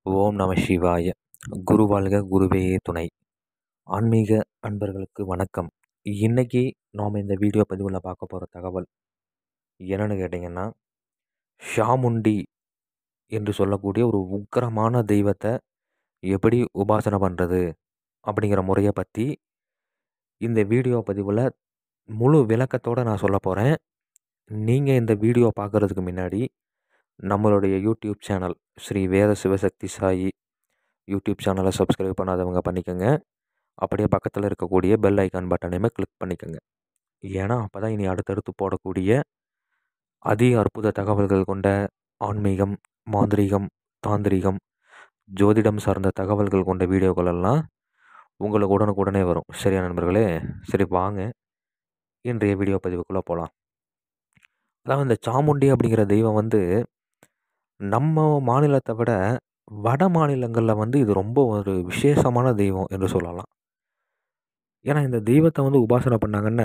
ஓம் நம சிவாய குரு வாழ்க குருவே துணை ஆன்மீக அன்பர்களுக்கு வணக்கம் இன்னைக்கு நாம் இந்த வீடியோ பதிவில் பார்க்க போகிற தகவல் என்னன்னு கேட்டிங்கன்னா ஷாமுண்டி என்று சொல்லக்கூடிய ஒரு உக்கிரமான தெய்வத்தை எப்படி உபாசனை பண்ணுறது அப்படிங்கிற முறையை பற்றி இந்த வீடியோ பதிவில் முழு விளக்கத்தோடு நான் சொல்ல போகிறேன் நீங்கள் இந்த வீடியோ பார்க்குறதுக்கு முன்னாடி நம்மளுடைய YouTube channel Sri Veda Sivasakthi Sai YouTube சேனலை சப்ஸ்கிரைப் பண்ணாதவங்க பண்ணிக்கோங்க அப்படியே பக்கத்தில் இருக்கக்கூடிய பெல் ஐக்கான் பட்டனையுமே கிளிக் பண்ணிக்கோங்க ஏன்னா அப்போ தான் இனி அடுத்தடுத்து போடக்கூடிய அதிக அற்புத தகவல்கள் கொண்ட ஆன்மீகம் மாந்திரீகம் தாந்திரீகம் ஜோதிடம் சார்ந்த தகவல்கள் கொண்ட வீடியோக்கள் எல்லாம் உங்களுக்கு உடனுக்குடனே வரும் சரியா நண்பர்களே சரி வாங்க இன்றைய வீடியோ பதிவுக்குள்ளே போகலாம் அதாவது இந்த சாமுண்டி அப்படிங்கிற தெய்வம் வந்து நம்ம மாநிலத்தை விட வட மாநிலங்களில் வந்து இது ரொம்ப ஒரு விசேஷமான தெய்வம் என்று சொல்லலாம் ஏன்னா இந்த தெய்வத்தை வந்து உபாசனை பண்ணாங்கன்னா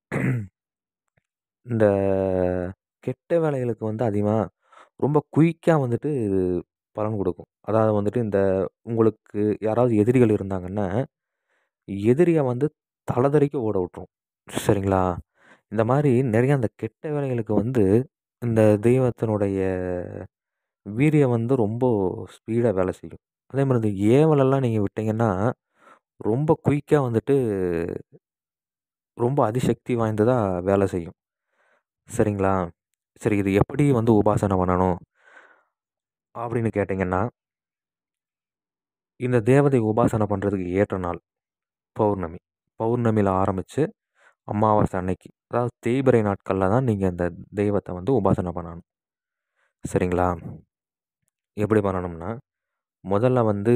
இந்த கெட்ட வேலைகளுக்கு வந்து அதிகமாக ரொம்ப குயிக்காக வந்துட்டு இது பலன் கொடுக்கும் அதாவது வந்துட்டு இந்த உங்களுக்கு யாராவது எதிரிகள் இருந்தாங்கன்னா எதிரியை வந்து தலதறிக்க ஓட விட்டுரும் சரிங்களா இந்த மாதிரி நிறைய அந்த கெட்ட வேலைகளுக்கு வந்து இந்த தெய்வத்தினுடைய வீரியம் வந்து ரொம்ப ஸ்பீடாக வேலை செய்யும் அதே மாதிரி இந்த ஏவலெல்லாம் நீங்கள் விட்டிங்கன்னா ரொம்ப குயிக்காக வந்துட்டு ரொம்ப அதிசக்தி வாய்ந்ததாக வேலை செய்யும் சரிங்களா சரி இது எப்படி வந்து உபாசனை பண்ணணும் அப்படின்னு கேட்டிங்கன்னா இந்த தேவதை உபாசனை பண்ணுறதுக்கு ஏற்ற நாள் பௌர்ணமி பௌர்ணமியில் ஆரம்பித்து அமாவாசை அன்னைக்கு அதாவது தேய்பிரை நாட்களில் தான் நீங்கள் இந்த தெய்வத்தை வந்து உபாசனை பண்ணணும் சரிங்களா எப்படி பண்ணணும்னா முதல்ல வந்து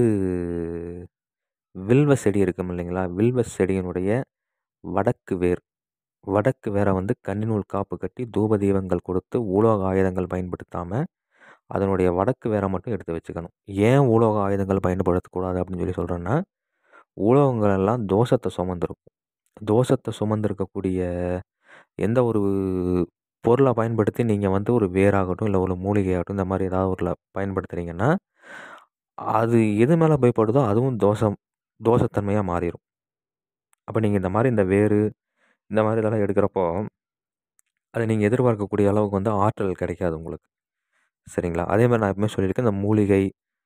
வில்வ செடி இருக்கும் இல்லைங்களா வில்வ செடியினுடைய வடக்கு வேர் வடக்கு வேரை வந்து கன்னிநூல் காப்பு கட்டி தூப தீபங்கள் கொடுத்து உலோக ஆயுதங்கள் பயன்படுத்தாமல் அதனுடைய வடக்கு வேரை மட்டும் எடுத்து வச்சுக்கணும் ஏன் உலோக ஆயுதங்கள் பயன்படுத்தக்கூடாது அப்படின்னு சொல்லி சொல்கிறேன்னா உலோகங்கள் எல்லாம் தோஷத்தை சுமந்திருக்கும் தோஷத்தை சுமந்திருக்கக்கூடிய எந்த ஒரு பொருளை பயன்படுத்தி நீங்கள் வந்து ஒரு வேராகட்டும் இல்லை ஒரு மூலிகையாகட்டும் இந்த மாதிரி ஏதாவது ஒரு பயன்படுத்துகிறீங்கன்னா அது எது மேலே பயப்படுதோ அதுவும் தோஷம் தோஷத்தன்மையாக மாறிடும் அப்போ நீங்கள் இந்த மாதிரி இந்த வேறு இந்த மாதிரி இதெல்லாம் எடுக்கிறப்போ அது நீங்கள் எதிர்பார்க்கக்கூடிய அளவுக்கு வந்து ஆற்றல் கிடைக்காது உங்களுக்கு சரிங்களா அதே மாதிரி நான் எப்பவுமே சொல்லியிருக்கேன் இந்த மூலிகை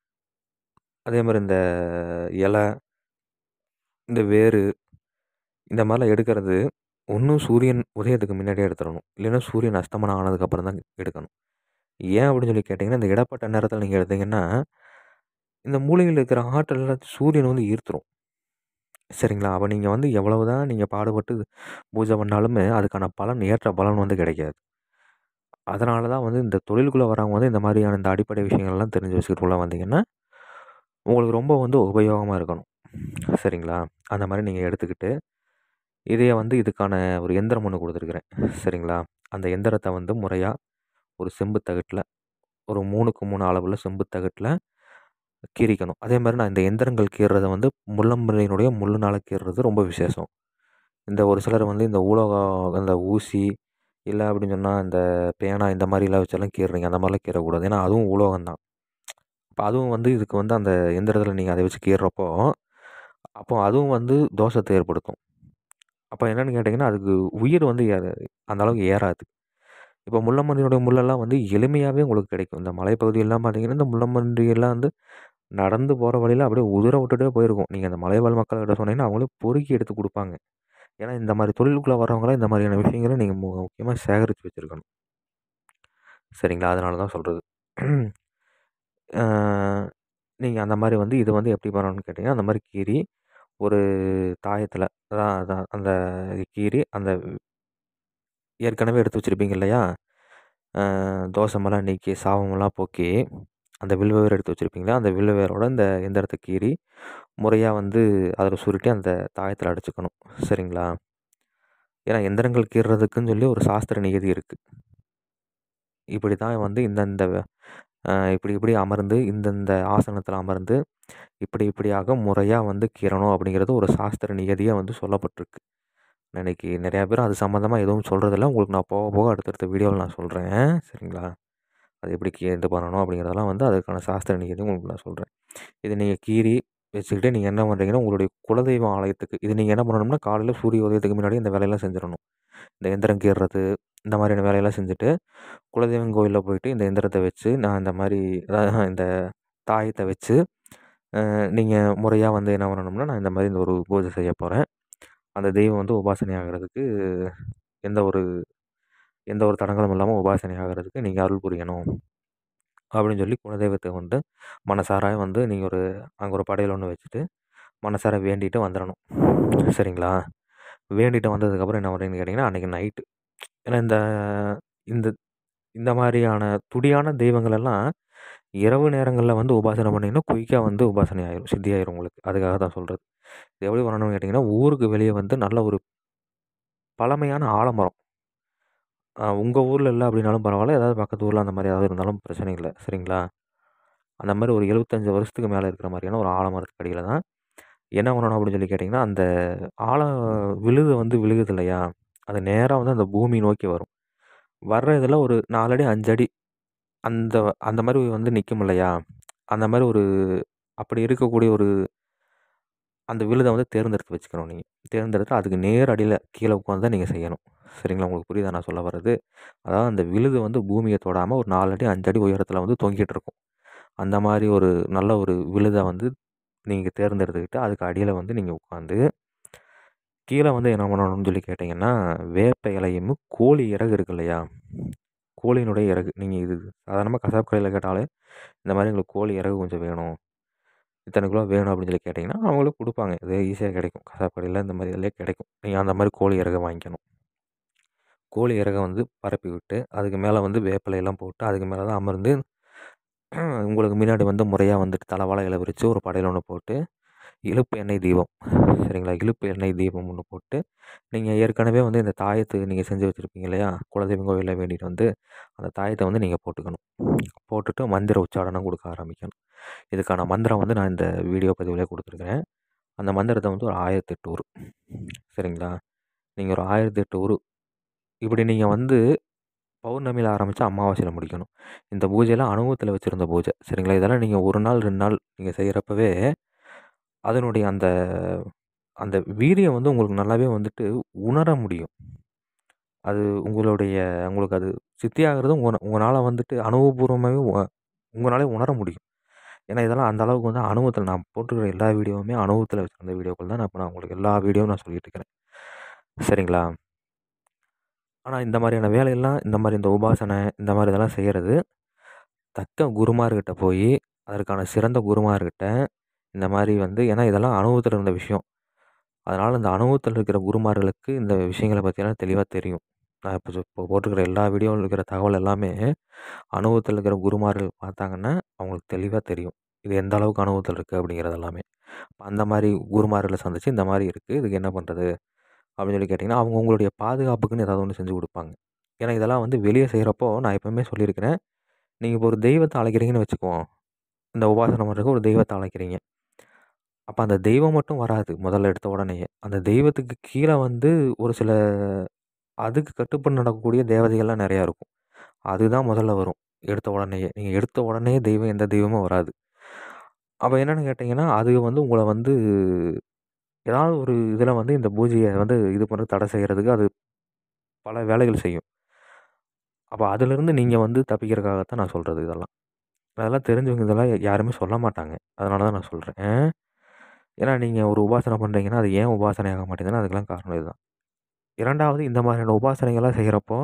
அதே மாதிரி இந்த இலை இந்த வேறு இந்த மாதிரிலாம் எடுக்கிறது ஒன்றும் சூரியன் உதயத்துக்கு முன்னாடியே எடுத்துடணும் இல்லைன்னா சூரியன் அஸ்தமனம் ஆனதுக்கப்புறம் தான் எடுக்கணும் ஏன் அப்படின்னு சொல்லி கேட்டிங்கன்னா இந்த இடப்பட்ட நேரத்தில் நீங்கள் எடுத்தீங்கன்னா இந்த மூலிகையில் இருக்கிற ஆற்றலில் சூரியன் வந்து ஈர்த்துரும் சரிங்களா அப்போ நீங்கள் வந்து எவ்வளவு தான் நீங்கள் பாடுபட்டு பூஜை பண்ணாலுமே அதுக்கான பலன் ஏற்ற பலன் வந்து கிடைக்காது அதனால தான் வந்து இந்த தொழிலுக்குள்ளே வரவங்க வந்து இந்த மாதிரியான இந்த அடிப்படை விஷயங்கள்லாம் தெரிஞ்சு வச்சுக்கிட்டுள்ள வந்தீங்கன்னா உங்களுக்கு ரொம்ப வந்து உபயோகமாக இருக்கணும் சரிங்களா அந்த மாதிரி நீங்கள் எடுத்துக்கிட்டு இதையே வந்து இதுக்கான ஒரு எந்திரம் ஒன்று கொடுத்துருக்குறேன் சரிங்களா அந்த எந்திரத்தை வந்து முறையாக ஒரு செம்பு தகட்டில் ஒரு மூணுக்கு மூணு அளவில் செம்பு தகட்டில் கீறிக்கணும் அதே மாதிரி நான் இந்த எந்திரங்கள் கீறுறதை வந்து முள்ளம்பன்றியினுடைய முள்ளுனால் கீறுறது ரொம்ப விசேஷம் இந்த ஒரு சிலர் வந்து இந்த ஊலக அந்த ஊசி இல்லை அப்படின்னு சொன்னால் இந்த பேனா இந்த மாதிரிலாம் வச்செல்லாம் கீறுறீங்க அந்த மாதிரிலாம் கீறக்கூடாது ஏன்னா அதுவும் உலோகம் தான் இப்போ அதுவும் வந்து இதுக்கு வந்து அந்த எந்திரத்தில் நீங்கள் அதை வச்சு கீறுறப்போ அப்போ அதுவும் வந்து தோஷத்தை ஏற்படுத்தும் அப்போ என்னென்னு கேட்டிங்கன்னா அதுக்கு உயிர் வந்து அந்த அளவுக்கு ஏறாது இப்போ முள்ளம்பன்றியோட முள்ளெல்லாம் வந்து எளிமையாகவே உங்களுக்கு கிடைக்கும் இந்த மலைப்பகுதியெல்லாம் பார்த்தீங்கன்னா இந்த முள்ளம்பன்றியெல்லாம் வந்து நடந்து போகிற வழியில் அப்படியே உதிர விட்டுட்டே போயிருக்கும் நீங்கள் அந்த மலைவாழ் மக்கள்கிட்ட சொன்னீங்கன்னா அவங்களே பொறுக்கி எடுத்து கொடுப்பாங்க ஏன்னா இந்த மாதிரி தொழிலுக்குள்ளே வரவங்களாம் இந்த மாதிரியான விஷயங்களை நீங்கள் முக்கியமாக சேகரித்து வச்சுருக்கணும் சரிங்களா அதனால தான் சொல்கிறது நீங்கள் அந்த மாதிரி வந்து இது வந்து எப்படி பண்ணணும்னு கேட்டிங்கன்னா அந்த மாதிரி கீறி ஒரு தாயத்தில் அதான் அதான் அந்த கீறி அந்த ஏற்கனவே எடுத்து வச்சுருப்பீங்க இல்லையா தோஷமெல்லாம் நீக்கி சாபமெல்லாம் போக்கி அந்த வில்வவேர் எடுத்து வச்சுருப்பீங்களா அந்த வில்வவேரோட இந்த எந்திரத்தை கீறி முறையாக வந்து அதில் சுருட்டி அந்த தாயத்தில் அடிச்சுக்கணும் சரிங்களா ஏன்னா எந்திரங்கள் கீறுறதுக்குன்னு சொல்லி ஒரு சாஸ்திர நிகதி இருக்குது இப்படி தான் வந்து இந்தந்த இப்படி இப்படி அமர்ந்து இந்தந்த ஆசனத்தில் அமர்ந்து இப்படி இப்படியாக முறையாக வந்து கீறணும் அப்படிங்கிறது ஒரு சாஸ்திர நிகதியாக வந்து சொல்லப்பட்டிருக்கு இன்றைக்கி நிறையா பேர் அது சம்மந்தமாக எதுவும் சொல்கிறதில்ல உங்களுக்கு நான் போக போக அடுத்தடுத்த வீடியோவில் நான் சொல்கிறேன் சரிங்களா அது எப்படி கீ இது பண்ணணும் அப்படிங்கிறதெல்லாம் வந்து அதுக்கான சாஸ்திர நீதி உங்களுக்கு நான் சொல்கிறேன் இதை நீங்கள் கீறி வச்சுக்கிட்டு நீங்கள் என்ன பண்ணுறீங்கன்னா உங்களுடைய குலதெய்வம் ஆலயத்துக்கு இது நீங்கள் என்ன பண்ணணும்னா காலையில் சூரிய உதயத்துக்கு முன்னாடி இந்த வேலையெல்லாம் செஞ்சிடணும் இந்த எந்திரம் கீறுறது இந்த மாதிரியான வேலையெல்லாம் செஞ்சுட்டு குலதெய்வம் கோயிலில் போயிட்டு இந்த எந்திரத்தை வச்சு நான் இந்த மாதிரி அதாவது இந்த தாயத்தை வச்சு நீங்கள் முறையாக வந்து என்ன பண்ணணும்னா நான் இந்த மாதிரி இந்த ஒரு பூஜை செய்ய போகிறேன் அந்த தெய்வம் வந்து உபாசனை ஆகிறதுக்கு எந்த ஒரு எந்த ஒரு தடங்களும் இல்லாமல் உபாசனை ஆகிறதுக்கு நீங்கள் அருள் புரியணும் அப்படின்னு சொல்லி குலதெய்வத்தை வந்து மனசார வந்து நீங்கள் ஒரு அங்கே ஒரு படையல் ஒன்று வச்சுட்டு மனசார வேண்டிட்டு வந்துடணும் சரிங்களா வேண்டிட்டு வந்ததுக்கப்புறம் என்ன பண்ணுறீங்கன்னு கேட்டிங்கன்னா அன்றைக்கி நைட்டு ஏன்னா இந்த இந்த இந்த மாதிரியான துடியான தெய்வங்கள் எல்லாம் இரவு நேரங்களில் வந்து உபாசனை பண்ணிங்கன்னா குயிக்காக வந்து உபாசனை ஆயிரும் சித்தி ஆயிரும் உங்களுக்கு அதுக்காக தான் சொல்கிறது இது எப்படி பண்ணணும்னு கேட்டிங்கன்னா ஊருக்கு வெளியே வந்து நல்ல ஒரு பழமையான ஆலமரம் உங்கள் ஊரில் இல்லை அப்படின்னாலும் பரவாயில்ல ஏதாவது பக்கத்து ஊரில் அந்த மாதிரி ஏதாவது இருந்தாலும் பிரச்சனை இல்லை சரிங்களா அந்த மாதிரி ஒரு எழுபத்தஞ்சு வருஷத்துக்கு மேலே இருக்கிற மாதிரியான ஒரு ஆலமரத்துக்கு அடியில் தான் என்ன பண்ணணும் அப்படின்னு சொல்லி கேட்டிங்கன்னா அந்த ஆல விழுது வந்து விழுகுது இல்லையா அது நேராக வந்து அந்த பூமி நோக்கி வரும் வர்ற இதில் ஒரு நாலடி அஞ்சடி அந்த அந்த மாதிரி வந்து நிற்கும் இல்லையா அந்த மாதிரி ஒரு அப்படி இருக்கக்கூடிய ஒரு அந்த விழுதை வந்து தேர்ந்தெடுத்து வச்சுக்கணும் நீங்கள் தேர்ந்தெடுத்து அதுக்கு நேர் அடியில் கீழே உட்காந்து தான் நீங்கள் செய்யணும் சரிங்களா உங்களுக்கு புரியுதா நான் சொல்ல வர்றது அதாவது அந்த விழுது வந்து பூமியை தொடாமல் ஒரு நாலு அடி அஞ்சடி உயரத்தில் வந்து தொங்கிட்டு இருக்கும் அந்த மாதிரி ஒரு நல்ல ஒரு விழுதை வந்து நீங்கள் தேர்ந்தெடுத்துக்கிட்டு அதுக்கு அடியில் வந்து நீங்கள் உட்காந்து கீழே வந்து என்ன பண்ணணும்னு சொல்லி கேட்டிங்கன்னா வேப்ப இலையும் கோழி இறகு இருக்கு இல்லையா கோழியினுடைய இறகு நீங்கள் இது சாதாரணமாக கசாப்பு கடையில் கேட்டாலே இந்த மாதிரி எங்களுக்கு கோழி இறகு கொஞ்சம் வேணும் இத்தனை கிலோ வேணும் அப்படின்னு சொல்லி கேட்டிங்கன்னா அவங்களும் கொடுப்பாங்க இது ஈஸியாக கிடைக்கும் கசாப்பு கடையில் இந்த மாதிரி இதிலே கிடைக்கும் நீங்கள் அந்த மாதிரி கோழி இறகை வாங்கிக்கணும் கோழி இறகை வந்து பரப்பி விட்டு அதுக்கு மேலே வந்து வேப்பிலையெல்லாம் போட்டு அதுக்கு மேலே தான் அமர்ந்து உங்களுக்கு முன்னாடி வந்து முறையாக வந்துட்டு தலைவாழை இலை விரித்து ஒரு படையல் ஒன்று போட்டு இழுப்பு எண்ணெய் தீபம் சரிங்களா இழுப்பு எண்ணெய் தீபம் ஒன்று போட்டு நீங்கள் ஏற்கனவே வந்து இந்த தாயத்து நீங்கள் செஞ்சு வச்சுருப்பீங்க இல்லையா குலதெய்வம் கோவிலில் வேண்டிட்டு வந்து அந்த தாயத்தை வந்து நீங்கள் போட்டுக்கணும் போட்டுட்டு மந்திர உச்சாரணம் கொடுக்க ஆரம்பிக்கணும் இதுக்கான மந்திரம் வந்து நான் இந்த வீடியோ பதிவிலே கொடுத்துருக்குறேன் அந்த மந்திரத்தை வந்து ஒரு ஆயிரத்தெட்டு உரு சரிங்களா நீங்கள் ஒரு ஆயிரத்தெட்டு உரு இப்படி நீங்கள் வந்து பௌர்ணமியில் ஆரம்பித்து அமாவாசையில் முடிக்கணும் இந்த பூஜையெல்லாம் அனுபவத்தில் வச்சுருந்த பூஜை சரிங்களா இதெல்லாம் நீங்கள் ஒரு நாள் ரெண்டு நாள் நீங்கள் செய்கிறப்பவே அதனுடைய அந்த அந்த வீரியம் வந்து உங்களுக்கு நல்லாவே வந்துட்டு உணர முடியும் அது உங்களுடைய உங்களுக்கு அது சித்தியாகிறது உங்க உங்களால் வந்துட்டு அனுபவபூர்வமாகவே உங்களாலே உணர முடியும் ஏன்னா இதெல்லாம் அந்த அளவுக்கு வந்து அனுபவத்தில் நான் போட்டுருக்கிற எல்லா வீடியோவுமே அனுபவத்தில் வச்சுருந்த வீடியோக்கள் தான் நான் இப்போ நான் உங்களுக்கு எல்லா வீடியோவும் நான் சொல்லிட்டு இருக்கிறேன் சரிங்களா ஆனால் இந்த மாதிரியான வேலையெல்லாம் இந்த மாதிரி இந்த உபாசனை இந்த மாதிரி இதெல்லாம் செய்கிறது தக்க குருமார்கிட்ட போய் அதற்கான சிறந்த குருமார்கிட்ட இந்த மாதிரி வந்து ஏன்னா இதெல்லாம் அனுபவத்தில் இருந்த விஷயம் அதனால் இந்த அனுபவத்தில் இருக்கிற குருமார்களுக்கு இந்த விஷயங்களை பற்றியெல்லாம் தெளிவாக தெரியும் நான் இப்போ இப்போ போட்டிருக்கிற எல்லா வீடியோவில் இருக்கிற தகவல் எல்லாமே அனுபவத்தில் இருக்கிற குருமார்கள் பார்த்தாங்கன்னா அவங்களுக்கு தெளிவாக தெரியும் இது எந்த அளவுக்கு அனுபவத்தில் இருக்குது அப்படிங்கிறது எல்லாமே அந்த மாதிரி குருமார்களை சந்தித்து இந்த மாதிரி இருக்குது இதுக்கு என்ன பண்ணுறது அப்படின்னு சொல்லி கேட்டிங்கன்னா அவங்க உங்களுடைய பாதுகாப்புக்குன்னு ஏதாவது ஒன்று செஞ்சு கொடுப்பாங்க ஏன்னா இதெல்லாம் வந்து வெளியே செய்கிறப்போ நான் எப்போவுமே சொல்லியிருக்கிறேன் நீங்கள் இப்போ ஒரு தெய்வத்தை அழைக்கிறீங்கன்னு வச்சுக்குவோம் இந்த உபாசனை பண்ணுறதுக்கு ஒரு தெய்வத்தை அழைக்கிறீங்க அப்போ அந்த தெய்வம் மட்டும் வராது முதல்ல எடுத்த உடனேயே அந்த தெய்வத்துக்கு கீழே வந்து ஒரு சில அதுக்கு கட்டுப்பட்டு நடக்கக்கூடிய தேவதைகள்லாம் நிறையா இருக்கும் அதுதான் முதல்ல வரும் எடுத்த உடனேயே நீங்கள் எடுத்த உடனே தெய்வம் எந்த தெய்வமும் வராது அப்போ என்னென்னு கேட்டிங்கன்னா அது வந்து உங்களை வந்து ஏதாவது ஒரு இதில் வந்து இந்த பூஜையை வந்து இது பண்ணுறது தடை செய்கிறதுக்கு அது பல வேலைகள் செய்யும் அப்போ அதிலிருந்து நீங்கள் வந்து தப்பிக்கிறதுக்காகத்தான் நான் சொல்கிறது இதெல்லாம் அதெல்லாம் தெரிஞ்சவங்க இதெல்லாம் யாருமே சொல்ல மாட்டாங்க அதனால தான் நான் சொல்கிறேன் ஏன்னா நீங்கள் ஒரு உபாசனை பண்ணுறீங்கன்னா அது ஏன் உபாசனை ஆக மாட்டேங்குதுன்னா அதுக்கெல்லாம் காரணம் இதுதான் இரண்டாவது இந்த மாதிரியான உபாசனைகள்லாம் செய்கிறப்போ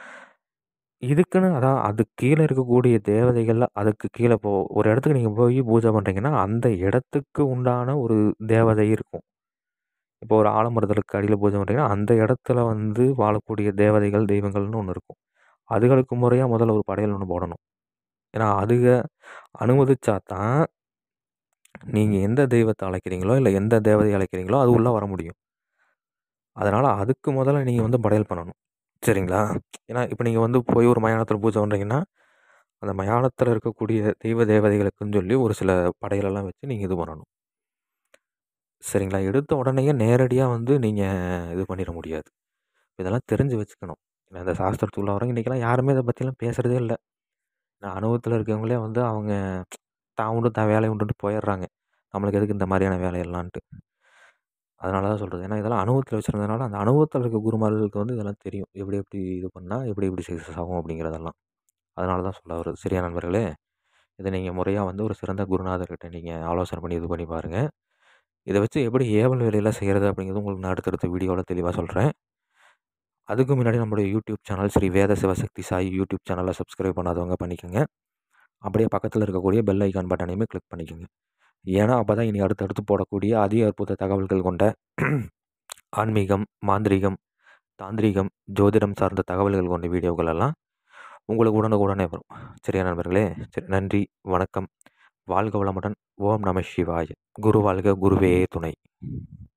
இதுக்குன்னு அதான் அதுக்கு கீழே இருக்கக்கூடிய தேவதைகள் அதுக்கு கீழே இப்போ ஒரு இடத்துக்கு நீங்கள் போய் பூஜை பண்ணுறீங்கன்னா அந்த இடத்துக்கு உண்டான ஒரு தேவதை இருக்கும் இப்போ ஒரு ஆலமரத்துக்கு அடியில் பூஜை பண்ணுறீங்கன்னா அந்த இடத்துல வந்து வாழக்கூடிய தேவதைகள் தெய்வங்கள்னு ஒன்று இருக்கும் அதுகளுக்கு முறையாக முதல்ல ஒரு படையல் ஒன்று போடணும் ஏன்னா அதுக அனுமதிச்சா தான் நீங்கள் எந்த தெய்வத்தை அழைக்கிறீங்களோ இல்லை எந்த தேவதையை அழைக்கிறீங்களோ அது உள்ளே வர முடியும் அதனால் அதுக்கு முதல்ல நீங்கள் வந்து படையல் பண்ணணும் சரிங்களா ஏன்னா இப்போ நீங்கள் வந்து போய் ஒரு மயானத்தில் பூஜை பண்ணுறீங்கன்னா அந்த மயானத்தில் இருக்கக்கூடிய தெய்வ தேவதைகளுக்குன்னு சொல்லி ஒரு சில படையலெல்லாம் வச்சு நீங்கள் இது பண்ணணும் சரிங்களா எடுத்த உடனேயே நேரடியாக வந்து நீங்கள் இது பண்ணிட முடியாது இதெல்லாம் தெரிஞ்சு வச்சுக்கணும் ஏன்னா இந்த சாஸ்திரத்துக்குள்ள வரவங்க இன்றைக்கெல்லாம் யாருமே இதை பற்றிலாம் பேசுகிறதே இல்லை அனுபவத்தில் இருக்கவங்களே வந்து அவங்க தான் உண்டு தான் வேலை உண்டுன்ட்டு போயிடுறாங்க நம்மளுக்கு எதுக்கு இந்த மாதிரியான வேலையெல்லான்ட்டு அதனால தான் சொல்கிறது ஏன்னா இதெல்லாம் அனுபவத்தில் வச்சுருந்ததுனால அந்த அனுபவத்தில் இருக்க குருமார்களுக்கு வந்து இதெல்லாம் தெரியும் எப்படி எப்படி இது பண்ணால் எப்படி எப்படி சக்ஸஸ் ஆகும் அப்படிங்கிறதெல்லாம் அதனால தான் சொல்ல வருது சரியா நண்பர்களே இதை நீங்கள் முறையாக வந்து ஒரு சிறந்த குருநாதர்கிட்ட நீங்கள் ஆலோசனை பண்ணி இது பண்ணி பாருங்கள் இதை வச்சு எப்படி ஏவல் வேலையெல்லாம் செய்கிறது அப்படிங்கிறது உங்களுக்கு நான் அடுத்தடுத்த வீடியோவில் தெளிவாக சொல்கிறேன் அதுக்கு முன்னாடி நம்மளுடைய YouTube channel Sri Veda Sivasakthi Sai YouTube சேனலை சப்ஸ்கிரைப் பண்ணாதவங்க பண்ணிக்கோங்க அப்படியே பக்கத்தில் இருக்கக்கூடிய பெல் ஐக்கான் பட்டனையுமே கிளிக் பண்ணிக்கோங்க ஏன்னா அப்போ தான் இனி அடுத்தடுத்து போடக்கூடிய அதிக அற்புத தகவல்கள் கொண்ட ஆன்மீகம் மாந்திரீகம் தாந்திரீகம் ஜோதிடம் சார்ந்த தகவல்கள் கொண்ட வீடியோக்கள் எல்லாம் உங்களுக்கு உடனுக்குடனே வரும் சரியா நண்பர்களே சரி நன்றி வணக்கம் வாழ்க வளமுடன் ஓம் நம சிவாய குரு வாழ்க குருவே துணை